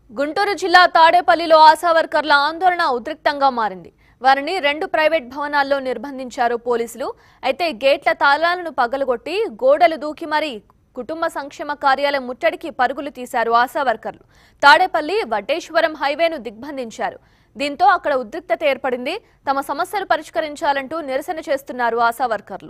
గుంటూరు జిల్లా తాడేపల్లిలో ఆశా వర్కర్ల ఆందోళన ఉద్రిక్తంగా మారింది వారిని రెండు ప్రైవేట్ భవనాల్లో నిర్బంధించారు పోలీసులు అయితే గేట్ల తాళాలను పగలగొట్టి గోడలు దూకి మరీ కుటుంబ సంక్షేమ కార్యాలయం ముట్టడికి పరుగులు తీశారు ఆశా వర్కర్లు తాడేపల్లి వడ్డేశ్వరం హైవేను దిగ్బంధించారు దీంతో అక్కడ ఉద్రిక్తత ఏర్పడింది తమ సమస్యలు పరిష్కరించాలంటూ నిరసన చేస్తున్నారు ఆశా వర్కర్లు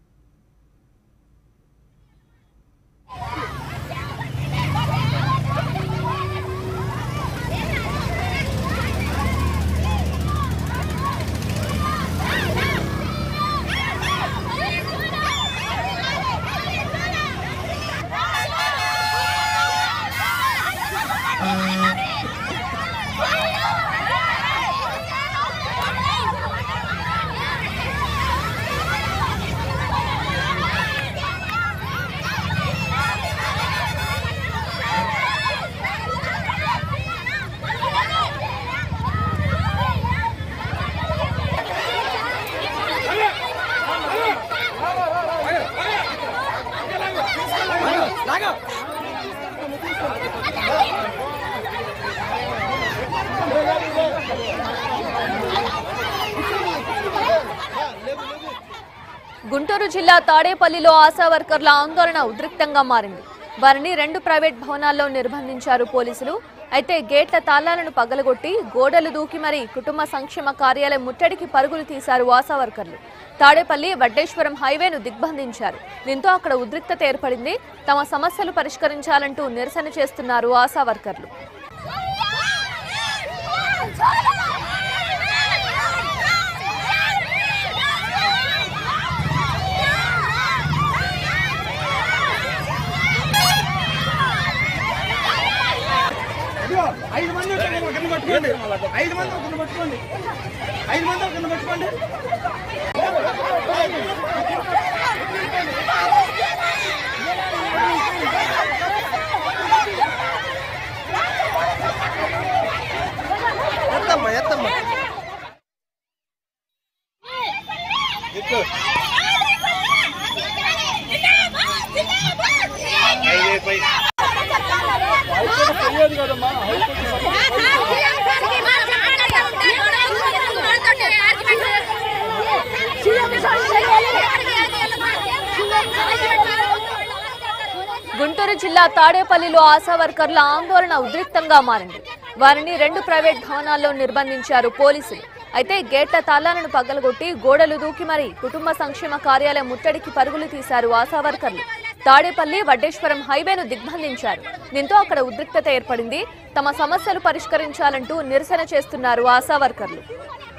గుంటూరు జిల్లా తాడేపల్లిలో ఆశా వర్కర్ల ఆందోళన ఉద్రిక్తంగా మారింది వారిని రెండు ప్రైవేట్ భవనాల్లో నిర్బంధించారు పోలీసులు అయితే గేట్ల తాళాలను పగలగొట్టి గోడలు దూకి మరీ కుటుంబ సంక్షేమ కార్యాలయం ముట్టడికి పరుగులు తీశారు ఆశా వర్కర్లు తాడేపల్లి వడ్డేశ్వరం హైవేను దిగ్బంధించారు దీంతో అక్కడ ఉద్రిక్తత ఏర్పడింది తమ సమస్యలు పరిష్కరించాలంటూ నిరసన చేస్తున్నారు ఆశా వర్కర్లు ఇదిగో, ఐదు మంది ఒకరిని ఒకరిని పట్టుకోండి ఐదు మంది ఒకరిని పట్టుకోండి ఐదు మంది ఒకరిని పట్టుకోండి ఎత్తమ్మా ఎత్తమ్మా ఎక్కు తెలియదు కదమ్మా గుంటూరు జిల్లా తాడేపల్లిలో ఆశా వర్కర్ల ఆందోళన ఉద్రిక్తంగా మారింది వారిని రెండు ప్రైవేట్ భవనాల్లో నిర్బంధించారు పోలీసులు అయితే గేట్ల తాళాలను పగలగొట్టి గోడలు దూకి మరీ కుటుంబ సంక్షేమ కార్యాలయం ముట్టడికి పరుగులు తీశారు ఆశా వర్కర్లు తాడేపల్లి వడ్డేశ్వరం హైవేను దిగ్బంధించారు దీంతో అక్కడ ఉద్రిక్తత ఏర్పడింది తమ సమస్యలు పరిష్కరించాలంటూ నిరసన చేస్తున్నారు ఆశా వర్కర్లు